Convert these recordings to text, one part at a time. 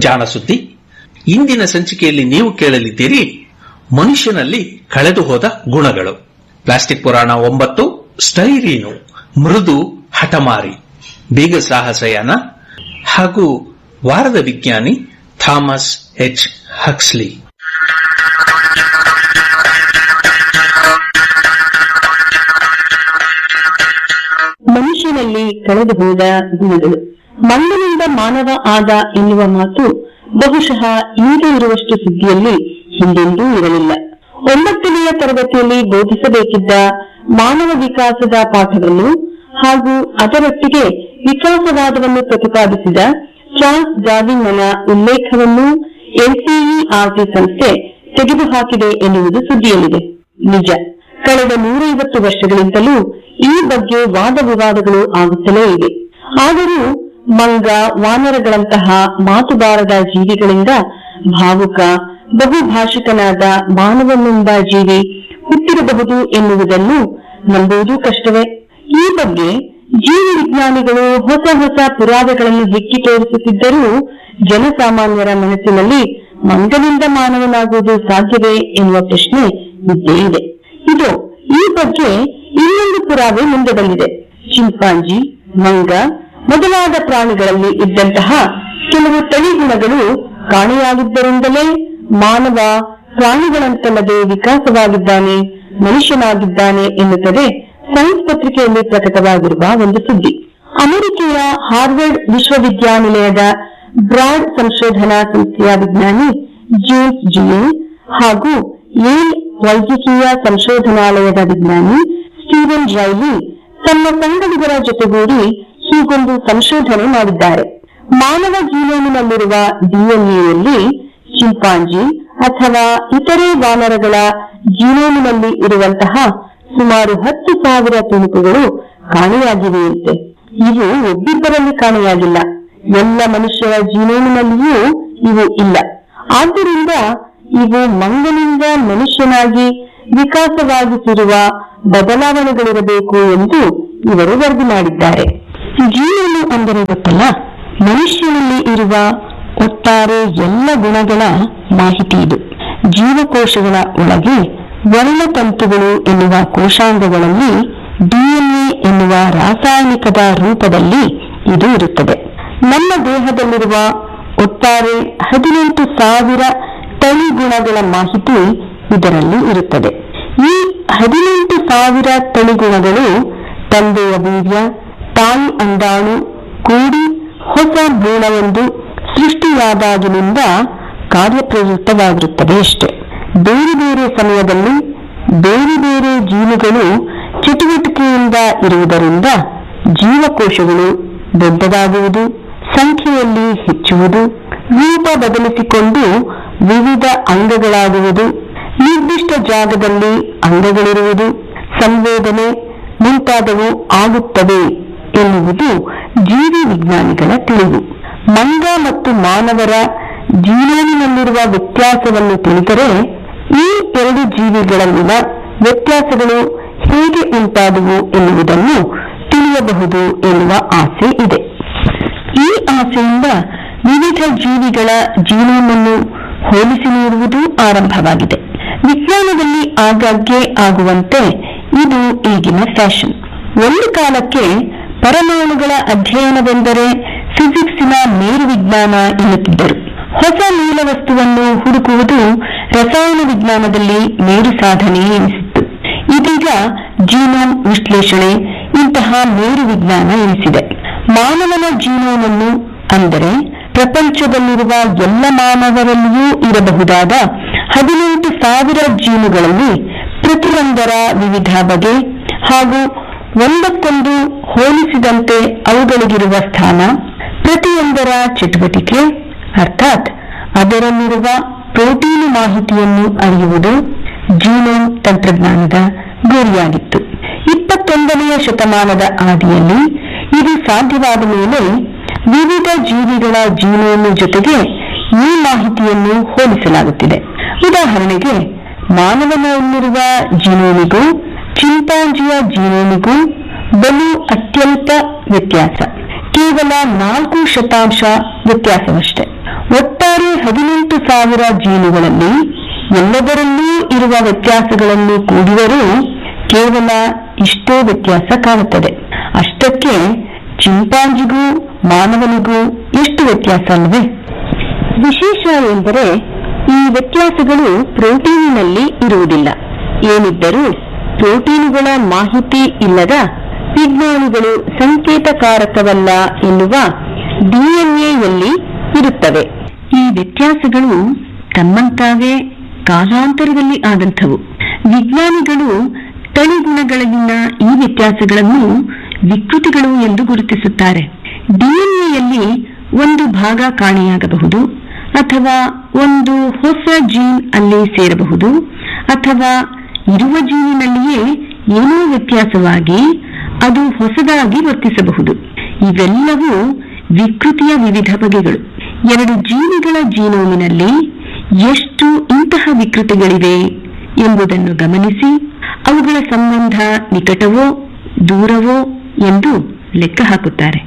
ಜಾಣ ಸುದ್ದಿ ಇಂದಿನ ಸಂಚಿಕೆಯಲ್ಲಿ ನೀವು ಕೇಳಲಿದ್ದೀರಿ ಮನುಷ್ಯನಲ್ಲಿ ಕಳೆದು ಹೋದ ಗುಣಗಳು ಪ್ಲಾಸ್ಟಿಕ್ ಪುರಾಣ ಒಂಬತ್ತು ಸ್ಟೈರೀನು ಮೃದು ಹಠಮಾರಿ ಬೀಗ ಸಾಹಸಯಾನ ಹಾಗೂ ವಾರದ ವಿಜ್ಞಾನಿ ಥಾಮಸ್ ಎಚ್ ಹಕ್ಸ್ಲಿ ಮನುಷ್ಯನಲ್ಲಿ ಕಳೆದು ಹೋದ ಗುಣಗಳು ಮಂಗನಿಂದ ಮಾನವ ಆದ ಎನ್ನುವ ಮಾತು ಬಹುಶಃ ಈಗ ಇರುವಷ್ಟು ಸುದ್ದಿಯಲ್ಲಿ ಹಿಂದೆಂದೂ ಇರಲಿಲ್ಲ ಒಂಬತ್ತನೆಯ ತರಗತಿಯಲ್ಲಿ ಬೋಧಿಸಬೇಕಿದ್ದ ಮಾನವ ವಿಕಾಸದ ಪಾಠವನ್ನು ಹಾಗೂ ಅದರೊಟ್ಟಿಗೆ ವಿಕಾಸವಾದವನ್ನು ಪ್ರತಿಪಾದಿಸಿದ ಚಾರ್ಲ್ಸ್ ಡಾರ್ವಿನ್ನನ ಉಲ್ಲೇಖವನ್ನು ಎನ್ಸಿಇಆರ್ಟಿ ಸಂಸ್ಥೆ ತೆಗೆದುಹಾಕಿದೆ ಎನ್ನುವುದು ಸುದ್ದಿಯಲ್ಲಿದೆ ನಿಜ ಕಳೆದ ನೂರೈವತ್ತು ವರ್ಷಗಳಿಂದಲೂ ಈ ಬಗ್ಗೆ ವಾದ ವಿವಾದಗಳು ಆಗುತ್ತಲೇ ಇವೆ ಆದರೂ ಮಂಗ ವಾನರಗಳಂತಹ ಮಾತುಬಾರದ ಜೀವಿಗಳಿಂದ ಭಾವುಕ ಬಹುಭಾಷಿಕನಾದ ಮಾನವನೆಂಬ ಜೀವಿ ಹುಟ್ಟಿರಬಹುದು ಎನ್ನುವುದನ್ನು ನಂಬುವುದು ಕಷ್ಟವೇ ಈ ಬಗ್ಗೆ ಜೀವಿ ವಿಜ್ಞಾನಿಗಳು ಹೊಸ ಹೊಸ ಪುರಾವೆಗಳನ್ನು ಹೆಕ್ಕಿ ತೋರಿಸುತ್ತಿದ್ದರೂ ಜನಸಾಮಾನ್ಯರ ಮನಸ್ಸಿನಲ್ಲಿ ಮಂಗನಿಂದ ಮಾನವನಾಗುವುದು ಸಾಧ್ಯವೇ ಎನ್ನುವ ಪ್ರಶ್ನೆ ಇದ್ದೇ ಇದೆ ಇದು ಈ ಬಗ್ಗೆ ಇನ್ನೊಂದು ಪುರಾವೆ ಮುಂದೆ ಬಂದಿದೆ ಚಿಂಪಾಂಜಿ ಮಂಗ ಮೊದಲಾದ ಪ್ರಾಣಿಗಳಲ್ಲಿ ಇದ್ದಂತಹ ಕೆಲವು ತಳಿಗುಣಗಳು ಕಾಣೆಯಾಗಿದ್ದರಿಂದಲೇ ಮಾನವ ಪ್ರಾಣಿಗಳಂತಲ್ಲದೆ ವಿಕಾಸವಾಗಿದ್ದಾನೆ ಮನುಷ್ಯನಾಗಿದ್ದಾನೆ ಎನ್ನುತ್ತದೆ ಸೈನ್ಸ್ ಪತ್ರಿಕೆಯಲ್ಲಿ ಪ್ರಕಟವಾಗಿರುವ ಒಂದು ಸುದ್ದಿ ಅಮೆರಿಕೆಯ ಹಾರ್ವರ್ಡ್ ವಿಶ್ವವಿದ್ಯಾನಿಲಯದ ಬ್ರಾಡ್ ಸಂಶೋಧನಾ ಸಂಸ್ಥೆಯ ವಿಜ್ಞಾನಿ ಜೇಮ್ಸ್ ಜಿಯೆ ಹಾಗೂ ಯೇಲ್ ವೈದ್ಯಕೀಯ ಸಂಶೋಧನಾಲಯದ ವಿಜ್ಞಾನಿ ಸ್ಟೀವನ್ ರೈಲಿ ತಮ್ಮ ಸಂಗಡಿಗರ ಜೊತೆಗೂಡಿ ಹೀಗೊಂದು ಸಂಶೋಧನೆ ಮಾಡಿದ್ದಾರೆ ಮಾನವ ಜೀವನಿನಲ್ಲಿರುವ ಡಿಎನ್ಎಯಲ್ಲಿ ಚಿಂಪಾಂಜಿ ಅಥವಾ ಇತರೆ ವಾನರಗಳ ಜೀನೋಮಿನಲ್ಲಿ ಇರುವಂತಹ ಸುಮಾರು ಹತ್ತು ಸಾವಿರ ತುಣುಕುಗಳು ಕಾಣೆಯಾಗಿವೆಯಂತೆ ಇವು ಒಬ್ಬಿಬ್ಬರಲ್ಲಿ ಕಾಣೆಯಾಗಿಲ್ಲ ಎಲ್ಲ ಮನುಷ್ಯರ ಜೀನೋಮಿನಲ್ಲಿಯೂ ಇವು ಇಲ್ಲ ಆದ್ದರಿಂದ ಇವು ಮಂಗನಿಂದ ಮನುಷ್ಯನಾಗಿ ವಿಕಾಸವಾಗಿಸಿರುವ ಬದಲಾವಣೆಗಳಿರಬೇಕು ಎಂದು ಇವರು ವರದಿ ಮಾಡಿದ್ದಾರೆ ಜೀವನು ಅಂದರೆ ಗೊತ್ತಲ್ಲ ಮನುಷ್ಯನಲ್ಲಿ ಇರುವ ಒಟ್ಟಾರೆ ಎಲ್ಲ ಗುಣಗಳ ಮಾಹಿತಿ ಇದು ಜೀವಕೋಶಗಳ ಒಳಗೆ ವರ್ಣತಂತುಗಳು ಎನ್ನುವ ಕೋಶಾಂಗಗಳಲ್ಲಿ ಡಿಎನ್ಎ ಎನ್ನುವ ರಾಸಾಯನಿಕದ ರೂಪದಲ್ಲಿ ಇದು ಇರುತ್ತದೆ ನಮ್ಮ ದೇಹದಲ್ಲಿರುವ ಒಟ್ಟಾರೆ ಹದಿನೆಂಟು ಸಾವಿರ ತಳಿಗುಣಗಳ ಮಾಹಿತಿ ಇದರಲ್ಲಿ ಇರುತ್ತದೆ ಈ ಹದಿನೆಂಟು ಸಾವಿರ ತಳಿಗುಣಗಳು ತಂದೆಯ ವೀರ್ಯ ತಾಯಿ ಅಂಡಾಣು ಕೂಡಿ ಹೊಸ ಭ್ರೂಣವೊಂದು ಸೃಷ್ಟಿಯಾದಾಗಿನಿಂದ ಕಾರ್ಯಪ್ರವೃತ್ತವಾಗಿರುತ್ತದೆ ಅಷ್ಟೇ ಬೇರೆ ಬೇರೆ ಸಮಯದಲ್ಲಿ ಬೇರೆ ಬೇರೆ ಜೀವಿಗಳು ಚಟುವಟಿಕೆಯಿಂದ ಇರುವುದರಿಂದ ಜೀವಕೋಶಗಳು ದೊಡ್ಡದಾಗುವುದು ಸಂಖ್ಯೆಯಲ್ಲಿ ಹೆಚ್ಚುವುದು ರೂಪ ಬದಲಿಸಿಕೊಂಡು ವಿವಿಧ ಅಂಗಗಳಾಗುವುದು ನಿರ್ದಿಷ್ಟ ಜಾಗದಲ್ಲಿ ಅಂಗಗಳಿರುವುದು ಸಂವೇದನೆ ಮುಂತಾದವು ಆಗುತ್ತವೆ ಎನ್ನುವುದು ಜೀವಿ ವಿಜ್ಞಾನಿಗಳ ತಿಳಿವು ಮಂಗ ಮತ್ತು ಮಾನವರ ಜೀವನಿನಲ್ಲಿರುವ ವ್ಯತ್ಯಾಸವನ್ನು ತಿಳಿದರೆ ಈ ಎರಡು ಜೀವಿಗಳಲ್ಲಿನ ವ್ಯತ್ಯಾಸಗಳು ಹೇಗೆ ಉಂಟಾದವು ಎನ್ನುವುದನ್ನು ತಿಳಿಯಬಹುದು ಎನ್ನುವ ಆಸೆ ಇದೆ ಈ ಆಸೆಯಿಂದ ವಿವಿಧ ಜೀವಿಗಳ ಜೀವನವನ್ನು ಹೋಲಿಸಿ ನೋಡುವುದು ಆರಂಭವಾಗಿದೆ ವಿಜ್ಞಾನದಲ್ಲಿ ಆಗಾಗ್ಗೆ ಆಗುವಂತೆ ಇದು ಈಗಿನ ಫ್ಯಾಷನ್ ಒಂದು ಕಾಲಕ್ಕೆ ಪರಮಾಣುಗಳ ಅಧ್ಯಯನವೆಂದರೆ ಫಿಸಿಕ್ಸಿನ ಮೇರು ವಿಜ್ಞಾನ ಎನ್ನುತ್ತಿದ್ದರು ಹೊಸ ಮೂಲ ವಸ್ತುವನ್ನು ಹುಡುಕುವುದು ರಸಾಯನ ವಿಜ್ಞಾನದಲ್ಲಿ ಮೇರು ಸಾಧನೆ ಎನಿಸಿತ್ತು ಇದೀಗ ಜೀನೋಮ್ ವಿಶ್ಲೇಷಣೆ ಇಂತಹ ಮೇರು ವಿಜ್ಞಾನ ಎನಿಸಿದೆ ಮಾನವನ ಜೀನೋಮ್ ಅನ್ನು ಅಂದರೆ ಪ್ರಪಂಚದಲ್ಲಿರುವ ಎಲ್ಲ ಮಾನವರಲ್ಲಿಯೂ ಇರಬಹುದಾದ ಹದಿನೆಂಟು ಸಾವಿರ ಜೀನುಗಳಲ್ಲಿ ಪ್ರತಿಯೊಂದರ ವಿವಿಧ ಬಗೆ ಹಾಗೂ ಒಂದಕ್ಕೊಂದು ಹೋಲಿಸಿದಂತೆ ಅವುಗಳಿಗಿರುವ ಸ್ಥಾನ ಪ್ರತಿಯೊಂದರ ಚಟುವಟಿಕೆ ಅರ್ಥಾತ್ ಅದರಲ್ಲಿರುವ ಪ್ರೋಟೀನು ಮಾಹಿತಿಯನ್ನು ಅರಿಯುವುದು ಜೀನೋಮ್ ತಂತ್ರಜ್ಞಾನದ ಗುರಿಯಾಗಿತ್ತು ಇಪ್ಪತ್ತೊಂದನೆಯ ಶತಮಾನದ ಆದಿಯಲ್ಲಿ ಇದು ಸಾಧ್ಯವಾದ ಮೇಲೆ ವಿವಿಧ ಜೀವಿಗಳ ಜೀನೋಮ್ ಜೊತೆಗೆ ಈ ಮಾಹಿತಿಯನ್ನು ಹೋಲಿಸಲಾಗುತ್ತಿದೆ ಉದಾಹರಣೆಗೆ ಮಾನವನಲ್ಲಿರುವ ಜೀನೋಮಿಗೂ ಚಿಂಪಾಂಜಿಯ ಜೀನೋಮಿಗೂ ಬಲು ಅತ್ಯಲ್ಪ ವ್ಯತ್ಯಾಸ ಕೇವಲ ನಾಲ್ಕು ಶತಾಂಶ ವ್ಯತ್ಯಾಸವಷ್ಟೇ ಒಟ್ಟಾರೆ ಒಟ್ಟಾರೆ ಹದಿನೆಂಟು ಸಾವಿರ ಜೀನುಗಳಲ್ಲಿ ಎಲ್ಲದರಲ್ಲೂ ಇರುವ ವ್ಯತ್ಯಾಸಗಳನ್ನು ಕೂಡಿದರೂ ಕೇವಲ ಇಷ್ಟೇ ವ್ಯತ್ಯಾಸ ಕಾಣುತ್ತದೆ ಅಷ್ಟಕ್ಕೆ ಚಿಂಪಾಂಜಿಗೂ ಮಾನವನಿಗೂ ಎಷ್ಟು ವ್ಯತ್ಯಾಸ ಅಲ್ವೇ ವಿಶೇಷ ಎಂದರೆ ಈ ವ್ಯತ್ಯಾಸಗಳು ಪ್ರೋಟೀನಿನಲ್ಲಿ ಇರುವುದಿಲ್ಲ ಏನಿದ್ದರೂ ಪ್ರೋಟೀನುಗಳ ಮಾಹಿತಿ ಇಲ್ಲದ ವಿಜ್ಞಾನಿಗಳು ಸಂಕೇತಕಾರಕವಲ್ಲ ಎನ್ನುವ ಡಿಎನ್ಎಯಲ್ಲಿ ಇರುತ್ತವೆ ಈ ವ್ಯತ್ಯಾಸಗಳು ತಮ್ಮಂತಾವೇ ಕಾಲಾಂತರದಲ್ಲಿ ಆದಂಥವು ವಿಜ್ಞಾನಿಗಳು ತಳಿಗುಣಗಳಲ್ಲಿನ ಈ ವ್ಯತ್ಯಾಸಗಳನ್ನು ವಿಕೃತಿಗಳು ಎಂದು ಗುರುತಿಸುತ್ತಾರೆ ಡಿಎನ್ಎಯಲ್ಲಿ ಒಂದು ಭಾಗ ಕಾಣೆಯಾಗಬಹುದು ಅಥವಾ ಒಂದು ಹೊಸ ಜೀನ್ ಅಲ್ಲಿ ಸೇರಬಹುದು ಅಥವಾ ಇರುವ ಜೀನಿನಲ್ಲಿಯೇ ಏನೋ ವ್ಯತ್ಯಾಸವಾಗಿ ಅದು ಹೊಸದಾಗಿ ವರ್ತಿಸಬಹುದು ಇವೆಲ್ಲವೂ ವಿಕೃತಿಯ ವಿವಿಧ ಬಗೆಗಳು ಎರಡು ಜೀವಿಗಳ ಜೀನೋಮಿನಲ್ಲಿ ಎಷ್ಟು ಇಂತಹ ವಿಕೃತಿಗಳಿವೆ ಎಂಬುದನ್ನು ಗಮನಿಸಿ ಅವುಗಳ ಸಂಬಂಧ ನಿಕಟವೋ ದೂರವೋ ಎಂದು ಲೆಕ್ಕ ಹಾಕುತ್ತಾರೆ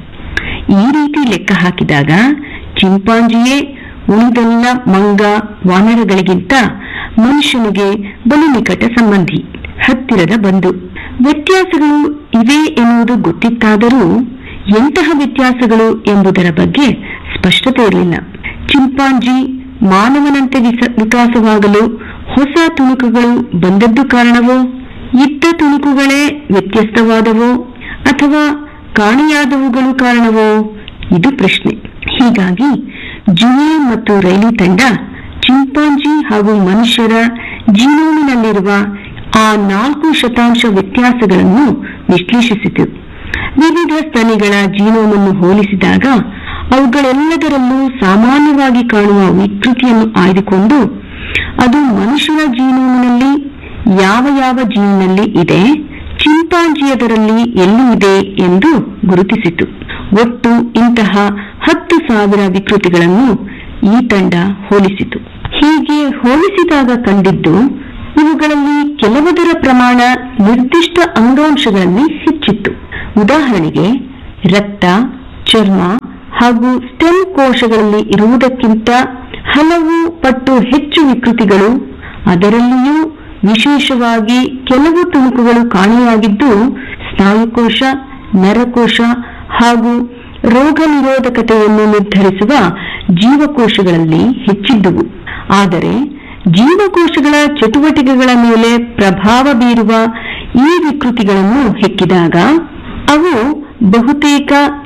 ಈ ರೀತಿ ಲೆಕ್ಕ ಹಾಕಿದಾಗ ಚಿಂಪಾಂಜಿಯೇ ಉಳಿದೆಲ್ಲ ಮಂಗ ವಾನರಗಳಿಗಿಂತ ಮನುಷ್ಯನಿಗೆ ಬಲು ನಿಕಟ ಸಂಬಂಧಿ ಹತ್ತಿರದ ಬಂಧು ವ್ಯತ್ಯಾಸಗಳು ಇವೆ ಎನ್ನುವುದು ಗೊತ್ತಿತ್ತಾದರೂ ಎಂತಹ ವ್ಯತ್ಯಾಸಗಳು ಎಂಬುದರ ಬಗ್ಗೆ ಸ್ಪಷ್ಟತೆ ಇರಲಿಲ್ಲ ಚಿಂಪಾಂಜಿ ಮಾನವನಂತೆ ವಿಸ- ವಿಕಾಸವಾಗಲು ಹೊಸ ತುಣುಕುಗಳು ಬಂದದ್ದು ಕಾರಣವೋ ಇದ್ದ ತುಣುಕುಗಳೇ ವ್ಯತ್ಯಸ್ತವಾದವೋ ಅಥವಾ ಕಾಣೆಯಾದವುಗಳು ಕಾರಣವೋ ಇದು ಪ್ರಶ್ನೆ ಹೀಗಾಗಿ ಜುವೆ ಮತ್ತು ರೈಲಿ ತಂಡ ಚಿಂಪಾಂಜಿ ಹಾಗೂ ಮನುಷ್ಯರ ಜೀನೋಮಿನಲ್ಲಿರುವ ಆ ನಾಲ್ಕು ಶತಾಂಶ ವ್ಯತ್ಯಾಸಗಳನ್ನು ವಿಶ್ಲೇಷಿಸಿತು ವಿವಿಧ ಸ್ತನಿಗಳ ಜೀನೋಮನ್ನು ಹೋಲಿಸಿದಾಗ ಅವುಗಳೆಲ್ಲದರಲ್ಲೂ ಸಾಮಾನ್ಯವಾಗಿ ಕಾಣುವ ವಿಕೃತಿಯನ್ನು ಆಯ್ದುಕೊಂಡು ಅದು ಮನುಷ್ಯನ ಜೀನೋಮಿನಲ್ಲಿ ಯಾವ ಯಾವ ಜೀನಿನಲ್ಲಿ ಇದೆ ಚಿಂಪಾಂಜಿಯದರಲ್ಲಿ ಎಲ್ಲಿ ಇದೆ ಎಂದು ಗುರುತಿಸಿತು ಒಟ್ಟು ಇಂತಹ ಹತ್ತು ಸಾವಿರ ವಿಕೃತಿಗಳನ್ನು ಈ ತಂಡ ಹೋಲಿಸಿತು ಹೀಗೆ ಹೋಲಿಸಿದಾಗ ಕಂಡಿದ್ದು ಇವುಗಳಲ್ಲಿ ಕೆಲವುದರ ಪ್ರಮಾಣ ನಿರ್ದಿಷ್ಟ ಅಂಗಾಂಶಗಳಲ್ಲಿ ಹೆಚ್ಚಿತ್ತು ಉದಾಹರಣೆಗೆ ರಕ್ತ ಚರ್ಮ ಹಾಗೂ ಸ್ಟೆಮ್ ಕೋಶಗಳಲ್ಲಿ ಇರುವುದಕ್ಕಿಂತ ಹಲವು ಪಟ್ಟು ಹೆಚ್ಚು ವಿಕೃತಿಗಳು ಅದರಲ್ಲಿಯೂ ವಿಶೇಷವಾಗಿ ಕೆಲವು ತುಣುಕುಗಳು ಕಾಣೆಯಾಗಿದ್ದು ಸ್ನಾಯುಕೋಶ ನರಕೋಶ ಹಾಗೂ ರೋಗ ನಿರೋಧಕತೆಯನ್ನು ನಿರ್ಧರಿಸುವ ಜೀವಕೋಶಗಳಲ್ಲಿ ಹೆಚ್ಚಿದ್ದುವು ಆದರೆ ಜೀವಕೋಶಗಳ ಚಟುವಟಿಕೆಗಳ ಮೇಲೆ ಪ್ರಭಾವ ಬೀರುವ ಈ ವಿಕೃತಿಗಳನ್ನು ಹೆಕ್ಕಿದಾಗ ಅವು ಬಹುತೇಕ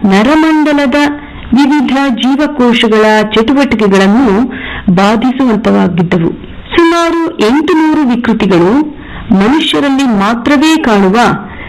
ನರಮಂಡಲದ ವಿವಿಧ ಜೀವಕೋಶಗಳ ಚಟುವಟಿಕೆಗಳನ್ನು ಬಾಧಿಸುವಂತವಾಗಿದ್ದವು ಸುಮಾರು ಎಂಟು ನೂರು ವಿಕೃತಿಗಳು ಮನುಷ್ಯರಲ್ಲಿ ಮಾತ್ರವೇ ಕಾಣುವ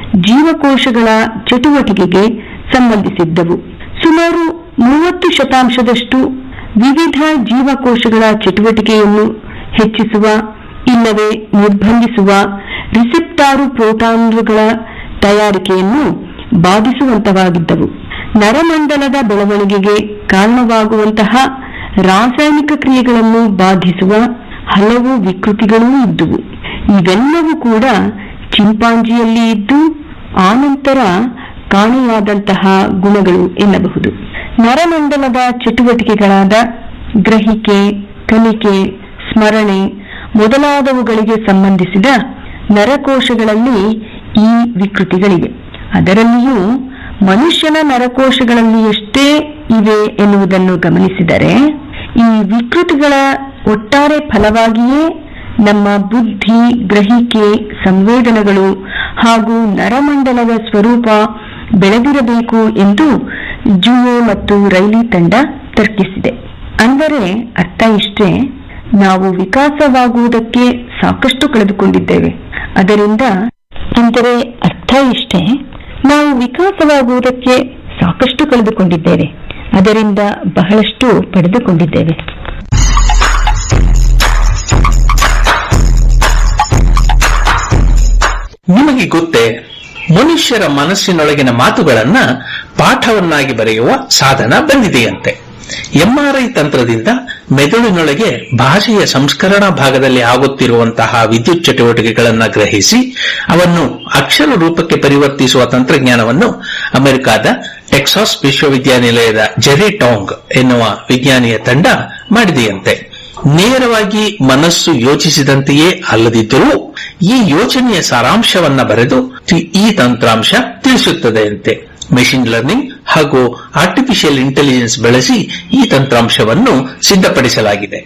ಜೀವಕೋಶಗಳ ಚಟುವಟಿಕೆಗೆ ಸಂಬಂಧಿಸಿದ್ದವು ಸುಮಾರು ಮೂವತ್ತು ಶತಾಂಶದಷ್ಟು ವಿವಿಧ ಜೀವಕೋಶಗಳ ಚಟುವಟಿಕೆಯನ್ನು ಹೆಚ್ಚಿಸುವ ಇಲ್ಲವೇ ನಿರ್ಬಂಧಿಸುವ ರಿಸೆಪ್ಟಾರು ಪ್ರೋಟಾನ್ಗಳ ತಯಾರಿಕೆಯನ್ನು ಬಾಧಿಸುವಂತವಾಗಿದ್ದವು ನರಮಂಡಲದ ಬೆಳವಣಿಗೆಗೆ ಕಾರಣವಾಗುವಂತಹ ರಾಸಾಯನಿಕ ಕ್ರಿಯೆಗಳನ್ನು ಬಾಧಿಸುವ ಹಲವು ವಿಕೃತಿಗಳೂ ಇದ್ದುವು ಇವೆಲ್ಲವೂ ಕೂಡ ಚಿಂಪಾಂಜಿಯಲ್ಲಿ ಇದ್ದು ಆನಂತರ ಕಾಣೆಯಾದಂತಹ ಗುಣಗಳು ಎನ್ನಬಹುದು ನರಮಂಡಲದ ಚಟುವಟಿಕೆಗಳಾದ ಗ್ರಹಿಕೆ ಕಲಿಕೆ ಸ್ಮರಣೆ ಮೊದಲಾದವುಗಳಿಗೆ ಸಂಬಂಧಿಸಿದ ನರಕೋಶಗಳಲ್ಲಿ ಈ ವಿಕೃತಿಗಳಿವೆ ಅದರಲ್ಲಿಯೂ ಮನುಷ್ಯನ ನರಕೋಶಗಳಲ್ಲಿ ಎಷ್ಟೇ ಇವೆ ಎನ್ನುವುದನ್ನು ಗಮನಿಸಿದರೆ ಈ ವಿಕೃತಿಗಳ ಒಟ್ಟಾರೆ ಫಲವಾಗಿಯೇ ನಮ್ಮ ಬುದ್ಧಿ ಗ್ರಹಿಕೆ ಸಂವೇದನೆಗಳು ಹಾಗೂ ನರಮಂಡಲದ ಸ್ವರೂಪ ಬೆಳೆದಿರಬೇಕು ಎಂದು ಜುವೆ ಮತ್ತು ರೈಲಿ ತಂಡ ತರ್ಕಿಸಿದೆ ಅಂದರೆ ಅರ್ಥ ಇಷ್ಟೇ ನಾವು ವಿಕಾಸವಾಗುವುದಕ್ಕೆ ಸಾಕಷ್ಟು ಕಳೆದುಕೊಂಡಿದ್ದೇವೆ ಅದರಿಂದ ಅಂದರೆ ಅರ್ಥ ಇಷ್ಟೇ ನಾವು ವಿಕಾಸವಾಗುವುದಕ್ಕೆ ಸಾಕಷ್ಟು ಕಳೆದುಕೊಂಡಿದ್ದೇವೆ ಅದರಿಂದ ಬಹಳಷ್ಟು ಪಡೆದುಕೊಂಡಿದ್ದೇವೆ ನಿಮಗೆ ಗೊತ್ತೇ ಮನುಷ್ಯರ ಮನಸ್ಸಿನೊಳಗಿನ ಮಾತುಗಳನ್ನ ಪಾಠವನ್ನಾಗಿ ಬರೆಯುವ ಸಾಧನ ಬಂದಿದೆಯಂತೆ ಎಂಆರ್ಐ ತಂತ್ರದಿಂದ ಮೆದುಳಿನೊಳಗೆ ಭಾಷೆಯ ಸಂಸ್ಕರಣಾ ಭಾಗದಲ್ಲಿ ಆಗುತ್ತಿರುವಂತಹ ವಿದ್ಯುತ್ ಚಟುವಟಿಕೆಗಳನ್ನ ಗ್ರಹಿಸಿ ಅವನ್ನು ಅಕ್ಷರ ರೂಪಕ್ಕೆ ಪರಿವರ್ತಿಸುವ ತಂತ್ರಜ್ಞಾನವನ್ನು ಅಮೆರಿಕದ ಟೆಕ್ಸಾಸ್ ವಿಶ್ವವಿದ್ಯಾನಿಲಯದ ಜೆರಿ ಟಾಂಗ್ ಎನ್ನುವ ವಿಜ್ಞಾನಿಯ ತಂಡ ಮಾಡಿದೆಯಂತೆ ನೇರವಾಗಿ ಮನಸ್ಸು ಯೋಚಿಸಿದಂತೆಯೇ ಅಲ್ಲದಿದ್ದರೂ ಈ ಯೋಚನೆಯ ಸಾರಾಂಶವನ್ನ ಬರೆದು ಈ ತಂತ್ರಾಂಶ ತಿಳಿಸುತ್ತದೆಯಂತೆ ಮೆಷಿನ್ ಲರ್ನಿಂಗ್ ಹಾಗೂ ಆರ್ಟಿಫಿಷಿಯಲ್ ಇಂಟೆಲಿಜೆನ್ಸ್ ಬಳಸಿ ಈ ತಂತ್ರಾಂಶವನ್ನು ಸಿದ್ಧಪಡಿಸಲಾಗಿದೆ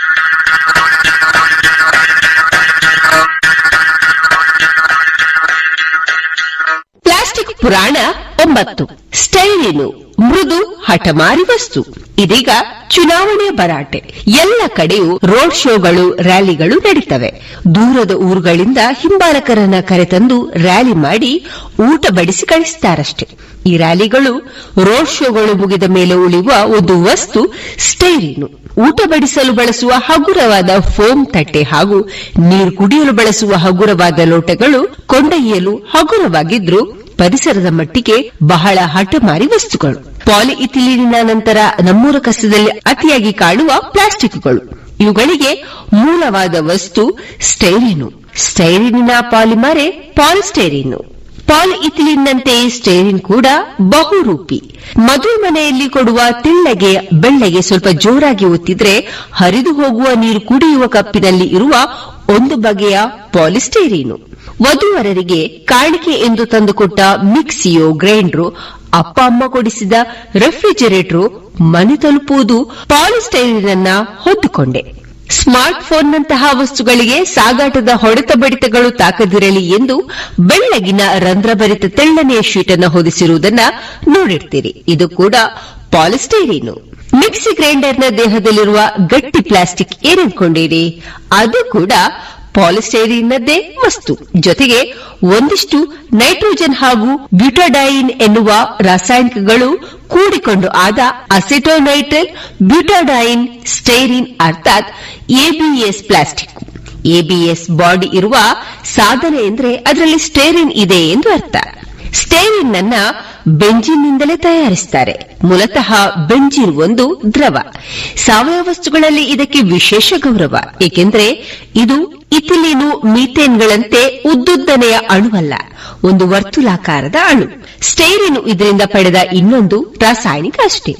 ಪ್ಲಾಸ್ಟಿಕ್ ಪುರಾಣ ಒಂಬತ್ತು ಸ್ಟೈಲಿನು ಮೃದು ಹಠಮಾರಿ ವಸ್ತು ಇದೀಗ ಚುನಾವಣೆ ಭರಾಟೆ ಎಲ್ಲ ಕಡೆಯೂ ರೋಡ್ ಶೋಗಳು ರ್ಯಾಲಿಗಳು ನಡೀತವೆ ದೂರದ ಊರುಗಳಿಂದ ಹಿಂಬಾಲಕರನ್ನ ಕರೆತಂದು ರ್ಯಾಲಿ ಮಾಡಿ ಊಟ ಬಡಿಸಿ ಕಳಿಸ್ತಾರಷ್ಟೇ ಈ ರ್ಯಾಲಿಗಳು ರೋಡ್ ಶೋಗಳು ಮುಗಿದ ಮೇಲೆ ಉಳಿಯುವ ಒಂದು ವಸ್ತು ಸ್ಟೈರಿನು ಊಟ ಬಡಿಸಲು ಬಳಸುವ ಹಗುರವಾದ ಫೋಮ್ ತಟ್ಟೆ ಹಾಗೂ ನೀರು ಕುಡಿಯಲು ಬಳಸುವ ಹಗುರವಾದ ಲೋಟಗಳು ಕೊಂಡೊಯ್ಯಲು ಹಗುರವಾಗಿದ್ರು ಪರಿಸರದ ಮಟ್ಟಿಗೆ ಬಹಳ ಹಠಮಾರಿ ವಸ್ತುಗಳು ಪಾಲಿಇಥಿಲೀನಿನ ನಂತರ ನಮ್ಮೂರ ಕಸದಲ್ಲಿ ಅತಿಯಾಗಿ ಕಾಣುವ ಪ್ಲಾಸ್ಟಿಕ್ಗಳು ಇವುಗಳಿಗೆ ಮೂಲವಾದ ವಸ್ತು ಸ್ಟೈರಿನು ಸ್ಟೈರಿನಿನ ಪಾಲಿಮರೆ ಪಾಲಿಸ್ಟೈರಿನು ಪಾಲಿಇಥಿಲಿನ್ನಂತೆ ಸ್ಟೇರಿನ್ ಕೂಡ ಬಹುರೂಪಿ ಮದುವೆ ಮನೆಯಲ್ಲಿ ಕೊಡುವ ತಿಳ್ಳಗೆ ಬೆಳ್ಳಗೆ ಸ್ವಲ್ಪ ಜೋರಾಗಿ ಒತ್ತಿದ್ರೆ ಹರಿದು ಹೋಗುವ ನೀರು ಕುಡಿಯುವ ಕಪ್ಪಿನಲ್ಲಿ ಇರುವ ಒಂದು ಬಗೆಯ ಪಾಲಿಸ್ಟೇರೀನು ವಧುವರರಿಗೆ ಕಾಣಿಕೆ ಎಂದು ತಂದುಕೊಟ್ಟ ಮಿಕ್ಸಿಯೋ ಗ್ರೈಂಡ್ರು ಅಪ್ಪ ಅಮ್ಮ ಕೊಡಿಸಿದ ರೆಫ್ರಿಜರೇಟರ್ ಮನೆ ತಲುಪುವುದು ಪಾಲಿಸ್ಟೈರಿನನ್ನ ಹೊತ್ತುಕೊಂಡೆ ಸ್ಮಾರ್ಟ್ ಫೋನ್ನಂತಹ ವಸ್ತುಗಳಿಗೆ ಸಾಗಾಟದ ಹೊಡೆತ ಬಡಿತಗಳು ತಾಕದಿರಲಿ ಎಂದು ಬೆಳ್ಳಗಿನ ರಂಧ್ರಭರಿತ ತೆಳ್ಳನೆಯ ಶೀಟನ್ನು ಹೊದಿಸಿರುವುದನ್ನ ನೋಡಿರ್ತೀರಿ ಇದು ಕೂಡ ಪಾಲಿಸ್ಟೈರೀನು ಮಿಕ್ಸಿ ಗ್ರೈಂಡರ್ನ ದೇಹದಲ್ಲಿರುವ ಗಟ್ಟಿ ಪ್ಲಾಸ್ಟಿಕ್ ಏನನ್ಕೊಂಡಿರಿ ಅದು ಕೂಡ ಪಾಲಿಸ್ಟೈರಿನ್ನದ್ದೇ ವಸ್ತು ಜೊತೆಗೆ ಒಂದಿಷ್ಟು ನೈಟ್ರೋಜನ್ ಹಾಗೂ ಬ್ಯೂಟಾಡೈನ್ ಎನ್ನುವ ರಾಸಾಯನಿಕಗಳು ಕೂಡಿಕೊಂಡು ಆದ ಅಸೆಟೋನೈಟ್ರಲ್ ಬ್ಯೂಟಾಡೈನ್ ಸ್ಟೈರಿನ್ ಅರ್ಥಾತ್ ಎಬಿಎಸ್ ಪ್ಲಾಸ್ಟಿಕ್ ಎಬಿಎಸ್ ಬಾಡಿ ಇರುವ ಸಾಧನೆ ಎಂದ್ರೆ ಅದರಲ್ಲಿ ಸ್ಟೇರಿನ್ ಇದೆ ಎಂದು ಅರ್ಥ ಸ್ಟೇರಿನ್ ಅನ್ನ ಬೆಂಜಿನ್ನಿಂದಲೇ ತಯಾರಿಸುತ್ತಾರೆ ಮೂಲತಃ ಬೆಂಜಿನ್ ಒಂದು ದ್ರವ ಸಾವಯವ ವಸ್ತುಗಳಲ್ಲಿ ಇದಕ್ಕೆ ವಿಶೇಷ ಗೌರವ ಏಕೆಂದರೆ ಇದು ಇಥಿಲೀನು ಮೀಥೇನ್ಗಳಂತೆ ಉದ್ದುದ್ದನೆಯ ಅಣುವಲ್ಲ ಒಂದು ವರ್ತುಲಾಕಾರದ ಅಣು ಸ್ಟೇರಿನು ಇದರಿಂದ ಪಡೆದ ಇನ್ನೊಂದು ರಾಸಾಯನಿಕ ಅಷ್ಟೇ